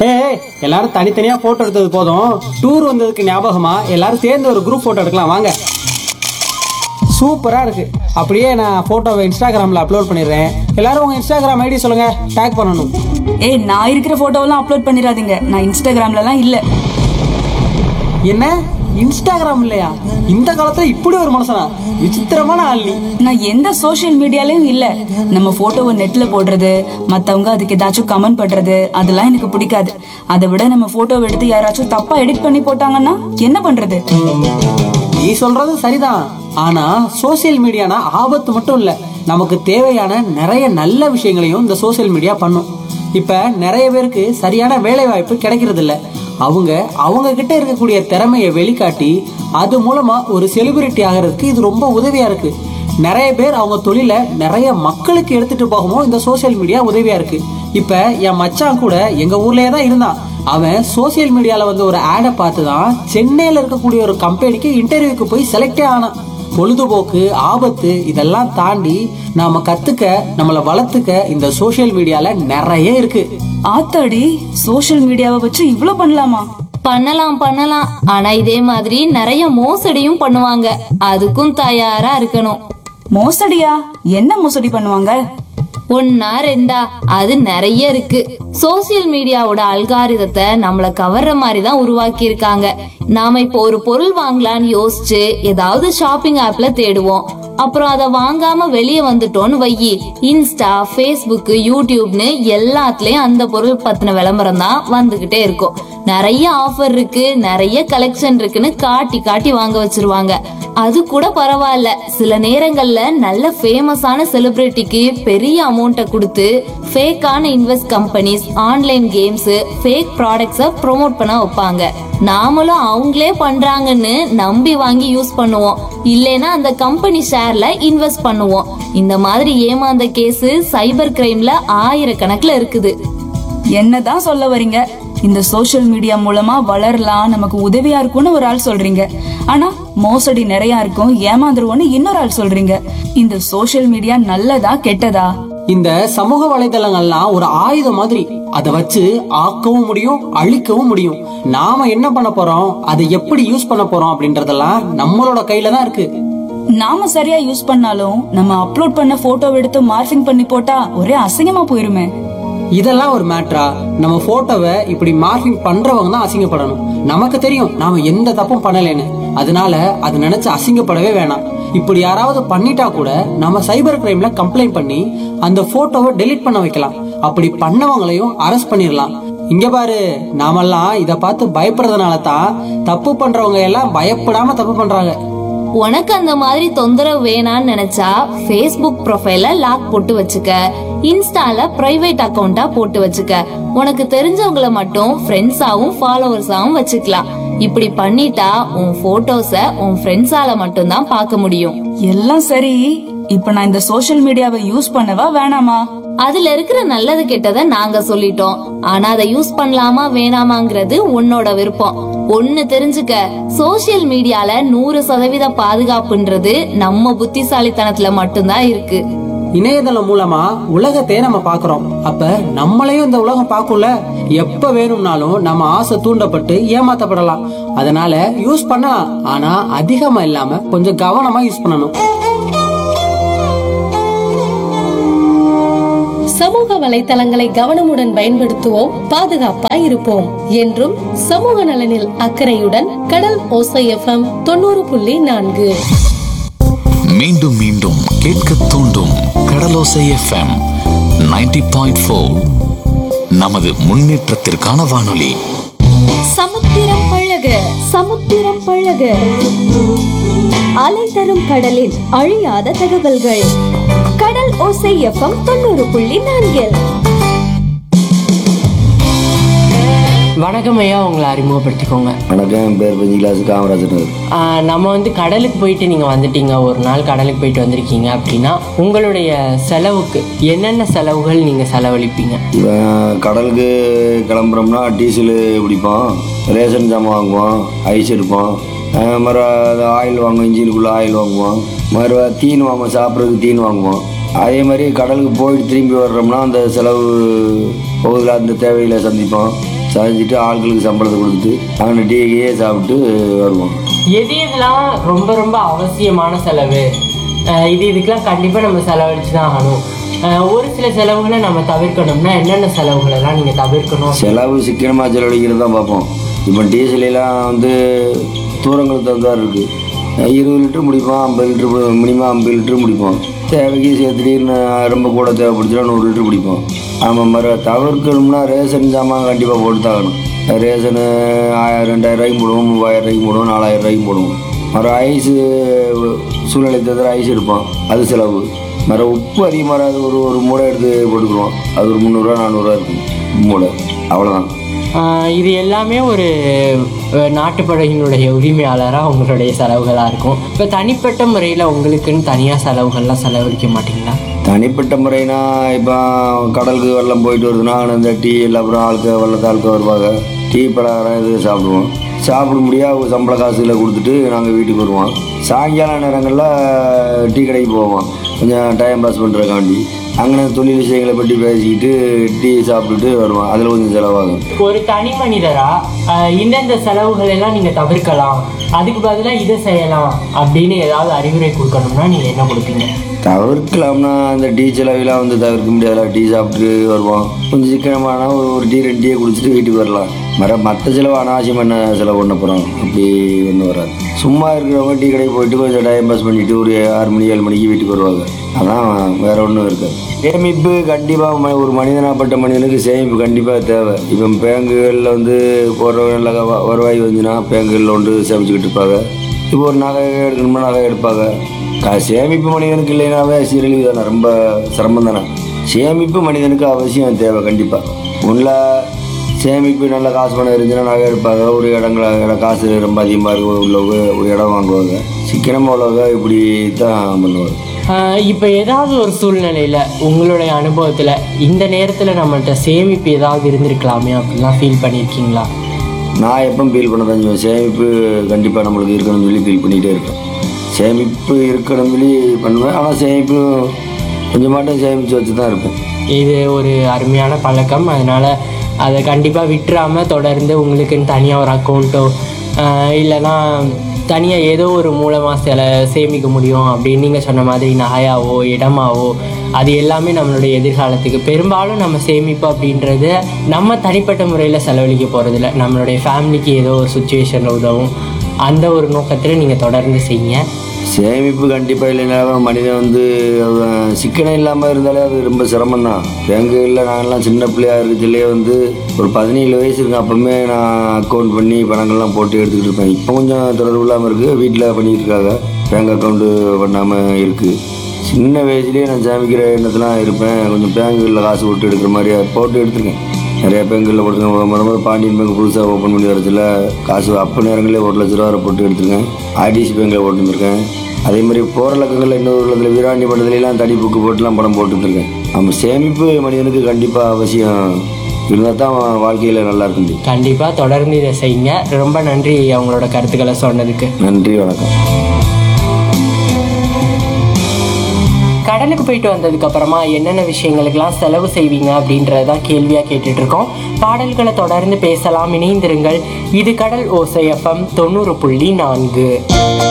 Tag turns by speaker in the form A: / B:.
A: ஏய் எல்லாரும் தனித்தனியா போட்டோ எடுத்தது போதும் டூர் வந்ததுக்கு ஞாபகமா எல்லாரும் சேர்ந்து ஒரு குரூப் போட்டோ எடுக்கலாம் வாங்க சூப்பரா இருக்கு அப்படியே நான் போட்டோவை இன்ஸ்டாகிராம்ல அப்லோட் பண்ணிடுறேன் எல்லாரும் உங்க இன்ஸ்டாகிராம் ஐடி சொல்லுங்க டேக் பண்ணணும்
B: ஏய் நான் இருக்கிற போட்டோவெல்லாம் அப்லோட் பண்ணிடாதீங்க நான் இன்ஸ்டாகிராம்லலாம் இல்ல
A: என்ன இன்ஸ்டாகிராம் இல்லையா இந்த காலத்துல இப்படி ஒரு மனுஷனா விசித்திரமான ஆள் நீ
B: நான் எந்த சோஷியல் மீடியாலயும் இல்ல நம்ம போட்டோவை நெட்ல போடுறது மத்தவங்க அதுக்கு ஏதாச்சும் கமெண்ட் பண்றது அதெல்லாம் எனக்கு பிடிக்காது அதை விட நம்ம போட்டோவை எடுத்து யாராச்சும் தப்பா எடிட் பண்ணி போட்டாங்கன்னா என்ன பண்றது
A: நீ சொல்றது சரிதான் ஆனா சோசியல் மீடியானா ஆபத்து மட்டும் இல்ல நமக்கு தேவையான நிறைய நல்ல விஷயங்களையும் இந்த சோசியல் மீடியா பண்ணும் இப்ப நிறைய பேருக்கு சரியான வேலை வாய்ப்பு கிடைக்கிறது இல்ல அவங்க அவங்க கிட்ட இருக்கக்கூடிய திறமையை வெளிக்காட்டி அது மூலமா ஒரு செலிபிரிட்டி ஆகிறதுக்கு இது ரொம்ப உதவியா இருக்கு நிறைய பேர் அவங்க தொழிலை நிறைய மக்களுக்கு எடுத்துட்டு போகவும் இந்த சோசியல் மீடியா உதவியா இருக்கு இப்ப என் மச்சான் கூட எங்க ஊர்லயே தான் இருந்தான் அவன் சோசியல் மீடியால வந்து ஒரு ஆடை பார்த்து தான் சென்னையில இருக்கக்கூடிய ஒரு கம்பெனிக்கு இன்டர்வியூக்கு போய் செலக்டே ஆனான் பொழுதுபோக்கு ஆபத்து இதெல்லாம் தாண்டி நாம கத்துக்க நம்மளை வளர்த்துக்க இந்த சோசியல் மீடியால நிறைய இருக்கு
B: ஆத்தாடி சோஷியல் மீடியாவை வச்சு இவ்ளோ பண்ணலாமா
C: பண்ணலாம் பண்ணலாம் ஆனா இதே மாதிரி நிறைய மோசடியும் பண்ணுவாங்க அதுக்கும் தயாரா இருக்கணும்
B: மோசடியா என்ன மோசடி பண்ணுவாங்க
C: ஒன்னா ரெண்டா அது நிறைய இருக்கு சோசியல் மீடியாவோட அல்காரிதத்தை நம்மள கவர்ற மாதிரி தான் உருவாக்கி இருக்காங்க நாம இப்போ ஒரு பொருள் வாங்கலாம்னு யோசிச்சு ஏதாவது ஷாப்பிங் ஆப்ல தேடுவோம் அப்புறம் அதை வாங்காம வெளியே வந்துட்டோம்னு வையி இன்ஸ்டா ஃபேஸ்புக் யூடியூப்னு எல்லாத்துலயும் அந்த பொருள் பத்தின விளம்பரம் தான் வந்துகிட்டே இருக்கும் நிறைய ஆஃபர் இருக்கு நிறைய கலெக்ஷன் இருக்குன்னு காட்டி காட்டி வாங்க வச்சிருவாங்க அது கூட பரவாயில்ல சில நேரங்கள்ல நல்ல ஃபேமஸான செலிபிரிட்டிக்கு பெரிய அமௌண்ட்டை கொடுத்து ஃபேக்கான invest companies online games fake ப்ராடக்ட்ஸை ப்ரோமோட் பண்ண வைப்பாங்க நாமளும் அவங்களே பண்றாங்கன்னு நம்பி வாங்கி யூஸ் பண்ணுவோம் இல்லைன்னா அந்த கம்பெனி ஷேர்ல இன்வெஸ்ட் பண்ணுவோம் இந்த மாதிரி ஏமாந்த கேஸ் சைபர் கிரைம்ல ஆயிரக்கணக்குல இருக்குது
B: என்னதான் சொல்ல வர்றீங்க இந்த சோஷியல் மீடியா மூலமா வளரலாம் நமக்கு உதவியா இருக்கும்னு ஒரு ஆள் சொல்றீங்க ஆனா மோசடி நிறைய இருக்கும் ஏமாந்துருவோம்னு இன்னொரு ஆள் சொல்றீங்க இந்த சோஷியல் மீடியா நல்லதா கெட்டதா
A: இந்த சமூக வலைதளங்கள்லாம் ஒரு ஆயுதம் மாதிரி அதை வச்சு ஆக்கவும் முடியும் அழிக்கவும் முடியும் நாம என்ன பண்ண போறோம் அதை எப்படி யூஸ் பண்ண போறோம் அப்படின்றதெல்லாம் நம்மளோட கையில தான் இருக்கு
B: நாம சரியா யூஸ் பண்ணாலும் நம்ம அப்லோட் பண்ண போட்டோ எடுத்து மார்ஃபிங் பண்ணி போட்டா ஒரே அசிங்கமா போயிருமே
A: இதெல்லாம் ஒரு மேட்ரா நம்ம போட்டோவை இப்படி மார்க்கிங் பண்றவங்க தான் அசிங்கப்படணும் நமக்கு தெரியும் நாம எந்த தப்பும் பண்ணலைன்னு அதனால அது நினைச்சு அசிங்கப்படவே வேணாம் இப்படி யாராவது பண்ணிட்டா கூட நம்ம சைபர் கிரைம்ல கம்ப்ளைண்ட் பண்ணி அந்த போட்டோவை டெலீட் பண்ண வைக்கலாம் அப்படி பண்ணவங்களையும் அரெஸ்ட் பண்ணிடலாம் இங்க பாரு நாமெல்லாம் இத பார்த்து பயப்படுறதுனால தான் தப்பு பண்றவங்க எல்லாம் பயப்படாம தப்பு பண்றாங்க
C: உனக்கு அந்த மாதிரி தொந்தரவு வேணான்னு நினைச்சா ஃபேஸ்புக் ப்ரொஃபைல லாக் போட்டு வச்சுக்க இன்ஸ்டால பிரைவேட் அக்கவுண்டா போட்டு வச்சுக்க உனக்கு தெரிஞ்சவங்கள மட்டும் ஃப்ரெண்ட்ஸாவும் ஃபாலோவர்ஸாவும் வச்சுக்கலாம் இப்படி பண்ணிட்டா உன் போட்டோஸ உன் ஃப்ரெண்ட்ஸால மட்டும்தான் பார்க்க முடியும்
B: எல்லாம் சரி இப்ப நான் இந்த சோஷியல் மீடியாவை யூஸ் பண்ணவா வேணாமா
C: அதுல இருக்கிற நல்லது கெட்டதை நாங்க சொல்லிட்டோம் ஆனா அதை யூஸ் பண்ணலாமா வேணாமாங்கிறது உன்னோட விருப்பம் ஒண்ணு தெரிஞ்சுக்க சோசியல் மீடியால நூறு சதவீத பாதுகாப்புன்றது நம்ம புத்திசாலித்தனத்துல மட்டும்தான் இருக்கு
A: இணையதளம் மூலமா உலகத்தையே நம்ம பாக்குறோம் அப்ப நம்மளையும் இந்த உலகம் பார்க்கும்ல எப்ப வேணும்னாலும் நம்ம ஆசை தூண்டப்பட்டு ஏமாத்தப்படலாம் அதனால யூஸ் பண்ணலாம் ஆனா அதிகமா இல்லாம கொஞ்சம் கவனமா யூஸ் பண்ணணும்
D: சமூக வலைத்தளங்களை கவனமுடன் பயன்படுத்துவோம் பாதுகாப்பாய் இருப்போம் என்றும் சமூக நலனில் அக்கறையுடன் கடல் ஓசை எஃப்எம் தொண்ணூறு புள்ளி நான்கு
E: மீண்டும் மீண்டும் கேட்க தூண்டும் கடலோசை எஃப்எம் 90.4 பாயிண்ட் நமது முன்னேற்றத்திற்கான வானொலி
F: சமுத்திரம் பழக சமுத்திரம் பழக அலை தரும் கடலின் அழியாத தகவல்கள் கடல் ஓசை எஃப்எம் தொண்ணூறு புள்ளி நான்கில்
G: வணக்கம் ஐயா உங்களை அறிமுகப்படுத்திக்கோங்க
H: வணக்கம் என் பேர் பஞ்சிலாஸ் காமராஜர்
G: ஆஹ் நம்ம வந்து கடலுக்கு போயிட்டு நீங்கள் வந்துட்டீங்க ஒரு நாள் கடலுக்கு போயிட்டு வந்திருக்கீங்க அப்படின்னா உங்களுடைய செலவுக்கு என்னென்ன செலவுகள் நீங்கள் செலவழிப்பீங்க
H: இவன் கடலுக்கு கிளம்புறோம்னா டீசல் பிடிப்போம் ரேஷன் ஜாமான் வாங்குவோம் ஐஸ் எடுப்போம் அஹ் மறு அது ஆயில் வாங்குவோம் இன்ஜினுக்குள்ளே ஆயில் வாங்குவோம் மறு தீன் வாங்குவோம் சாப்பிட்றதுக்கு தீன் வாங்குவோம் அதே மாதிரி கடலுக்கு போயிட்டு திரும்பி வர்றோம்னா அந்த செலவு பகுதியில் அந்த தேவைகளை சந்திப்போம் செஞ்சுட்டு ஆட்களுக்கு சம்பளத்தை கொடுத்துட்டு அங்கே டீயே சாப்பிட்டு வருவோம்
G: எது எதுலாம் ரொம்ப ரொம்ப அவசியமான செலவு அஹ் இது இதுக்கெல்லாம் கண்டிப்பாக நம்ம செலவழிச்சு தான் ஆகணும் அஹ் ஒரு சில செலவுகளை நம்ம தவிர்க்கணும்னா என்னென்ன செலவுகளெல்லாம் நீங்கள் தவிர்க்கணும்
H: செலவு சிக்கனமாக செலவழிக்கிறது தான் பார்ப்போம் இப்போ டீசல் எல்லாம் வந்து தூரங்களுக்கு தகுந்தார் இருக்குது இருபது லிட்டர் முடிப்போம் ஐம்பது லிட்டர் மினிமம் ஐம்பது லிட்டர் முடிப்போம் தேவைக்கு சே- திடீர்னு ரொம்ப கூட தேவைப்படுச்சுன்னா நூறு லிட்டர் பிடிப்போம் ஆமாம் மறு தவிர்க்கணும்னா ரேஷன் சாமான் கண்டிப்பாக போட்டு தாகணும் ரேஷனு ஆயிரம் ரெண்டாயிரம் ரூபாய்க்கு போடுவோம் மூவாயிரம் ரூபாய்க்கு போடுவோம் நாலாயிரம் ரூபாய்க்கு போடுவோம் மறு ஐஸு சூழ்நிலை தவிர ஐஸ் எடுப்போம் அது செலவு மறு உப்பு அதிகமாக வராது ஒரு ஒரு மூடை எடுத்து போட்டுக்குருவோம் அது ஒரு முந்நூறுரூவா நானூறுரூவா இருக்கும் மூடை அவ்வளோதான்
G: ஆஹ் இது எல்லாமே ஒரு அஹ், நாட்டுப்படையினுடைய உரிமையாளராக உங்களுடைய செலவுகளாக இருக்கும் இப்போ தனிப்பட்ட முறையில் உங்களுக்குன்னு தனியாக செலவுகள்லாம் செலவழிக்க மாட்டீங்களா
H: தனிப்பட்ட முறைனா இப்போ கடலுக்கு வெள்ளம் போயிட்டு வருதுன்னா இந்த டீ எல்லாம் அப்புறம் ஆளுக்கு வெள்ளத்தை ஆளுக்கு வருவாங்க டீ பலகாரம் இது சாப்பிடுவோம் சாப்பிட முடியாது சம்பள காசுகளை கொடுத்துட்டு நாங்கள் வீட்டுக்கு வருவோம் சாயங்கால நேரங்களில் டீ கடைக்கு போவோம் கொஞ்சம் டைம் பாஸ் பண்ணுறக்காண்டி அங்கே தொழில் விஷயங்களை பற்றி பேசிக்கிட்டு டீ சாப்பிட்டுட்டு வருவோம் அதில் கொஞ்சம் செலவாகும்
G: ஒரு தனி மனிதரா ஆஹ், இந்தந்த செலவுகள் எல்லாம் நீங்கள் தவிர்க்கலாம் அதுக்கு பதிலாக இதை செய்யலாம் அப்படின்னு ஏதாவது அறிவுரை கொடுக்கணும்னா நீங்கள் என்ன கொடுப்பீங்க
H: தவிர்க்கலாம்னா அந்த டீ செலவெல்லாம் வந்து தவிர்க்க முடியாதுல டீ சாப்பிட்டு வருவோம் கொஞ்சம் சிக்கனமான ஒரு ஒரு டீ ரெண்டு டீயை குடிச்சிட்டு வீட்டுக்கு வரலாம் மற மற்ற செலவு அனாவசியம் என்ன செலவு பண்ண போகிறோம் அப்படி ஒன்றும் வராது சும்மா இருக்கிறவங்க டீ கடைக்கு போயிட்டு கொஞ்சம் டைம் பாஸ் பண்ணிட்டு ஒரு ஆறு மணி ஏழு மணிக்கு வீட்டுக்கு வருவாங்க அதான் வேற ஒன்றும் இருக்காது சேமிப்பு கண்டிப்பாக ஒரு மனிதனாப்பட்ட மனிதனுக்கு சேமிப்பு கண்டிப்பாக தேவை இப்போ பேங்குகளில் வந்து போடுறவங்க நல்ல வ- வருவாய் வந்துச்சுன்னா பேங்குகளில் ஒன்று சேமிச்சுக்கிட்டு இருப்பாங்க இப்போ ஒரு நகை எடுக்கணும்னா நகை எடுப்பாங்க கா- சேமிப்பு மனிதனுக்கு இல்லைனாவே சீரழிவு தானே ரொம்ப சிரமம் தானே சேமிப்பு மனிதனுக்கு அவசியம் தேவை கண்டிப்பாக ஒன்றில் சேமிப்பு நல்ல காசு பணம் இருந்துச்சுன்னா நகை எடுப்பாங்க ஒரு இடங்கள இடம் காசு ரொம்ப அதிகமாக இருக்க உள்ளவங்க ஒரு இடம் வாங்குவாங்க சிக்கனமாக உள்ளவங்க இப்படி தான் பண்ணுவாங்க
G: இப்போ ஏதாவது ஒரு சூழ்நிலையில் உங்களுடைய அனுபவத்தில் இந்த நேரத்தில் நம்மள்ட்ட சேமிப்பு ஏதாவது இருந்திருக்கலாமே அப்படிலாம் ஃபீல் பண்ணியிருக்கீங்களா
H: நான் எப்போ ஃபீல் பண்ண தான் செய்வேன் சேமிப்பு கண்டிப்பாக நம்மளுக்கு இருக்கணும்னு சொல்லி ஃபீல் பண்ணிகிட்டே இருப்பேன் சேமிப்பு இருக்கணும்னு சொல்லி பண்ணுவேன் ஆனால் சேமிப்பு கொஞ்சமாட்டம் சேமித்து வச்சு தான் இருப்பேன்
G: இது ஒரு அருமையான பழக்கம் அதனால் அதை கண்டிப்பாக விட்டுறாமல் தொடர்ந்து உங்களுக்குன்னு தனியாக ஒரு அக்கௌண்ட்டோ இல்லைன்னா தனியாக ஏதோ ஒரு மூலமாக சில சேமிக்க முடியும் அப்படின்னு நீங்கள் சொன்ன மாதிரி நகையாவோ இடமாவோ அது எல்லாமே நம்மளுடைய எதிர்காலத்துக்கு பெரும்பாலும் நம்ம சேமிப்பு அப்படின்றது நம்ம தனிப்பட்ட முறையில் செலவழிக்க போகிறதில்ல நம்மளுடைய ஃபேமிலிக்கு ஏதோ ஒரு சுச்சுவேஷனில் உதவும் அந்த ஒரு நோக்கத்தில் நீங்கள் தொடர்ந்து செய்யுங்க
H: சேமிப்பு கண்டிப்பாக இல்லைனாலும் மனிதன் வந்து அவன் சிக்கனம் இல்லாமல் இருந்தாலே அது ரொம்ப சிரமம் தான் பேங்குகளில் நாங்கள்லாம் சின்ன பிள்ளையா இருக்கிறதுலேயே வந்து ஒரு பதினேழு வயசு இருக்கு அப்போவுமே நான் அக்கௌண்ட் பண்ணி பணங்கள்லாம் போட்டு எடுத்துக்கிட்டு இருப்பேன் இப்போ கொஞ்சம் தொடர்பு இல்லாமல் இருக்குது வீட்டில் பண்ணிக்கிட்டு இருக்காங்க பேங்க் அக்கௌண்ட்டு பண்ணாமல் இருக்குது சின்ன வயசுலேயே நான் சேமிக்கிற எண்ணத்துலாம் இருப்பேன் கொஞ்சம் பேங்குகளில் காசு போட்டு எடுக்கிற மாதிரி போட்டு எடுத்துருக்கேன் நிறைய பேங்குகளில் போட்டுருக்கேன் முத முத பாண்டியன் பேங்க் புதுசாக ஓப்பன் பண்ணி வரதுல காசு அப்போ நேரங்களே ஒரு லட்ச ரூபா வரை போட்டு எடுத்திருக்கேன் ஐடிசி பேங்கில் போட்டு வந்திருக்கேன் அதே மாதிரி போகிற லக்கங்களில் இன்னொரு உள்ளத்தில் வீராண்டி மண்டலத்துலாம் தனி புக்கு போட்டுலாம் பணம் போட்டு வந்திருக்கேன் நம்ம சேமிப்பு மனிதனுக்கு கண்டிப்பாக அவசியம் இருந்தால் தான் வாழ்க்கையில் நல்லா இருக்க முடியும்
G: கண்டிப்பாக தொடர்ந்து இதை செய்யுங்க ரொம்ப நன்றி அவங்களோட கருத்துக்களை சொன்னதுக்கு
H: நன்றி வணக்கம்
G: கடலுக்கு போயிட்டு வந்ததுக்கு அப்புறமா என்னென்ன விஷயங்களுக்கெல்லாம் செலவு செய்வீங்க அப்படின்றதான் கேள்வியா கேட்டுட்டு இருக்கோம் பாடல்களை தொடர்ந்து பேசலாம் இணைந்திருங்கள் இது கடல் ஓசை எஃப்எம் தொண்ணூறு புள்ளி நான்கு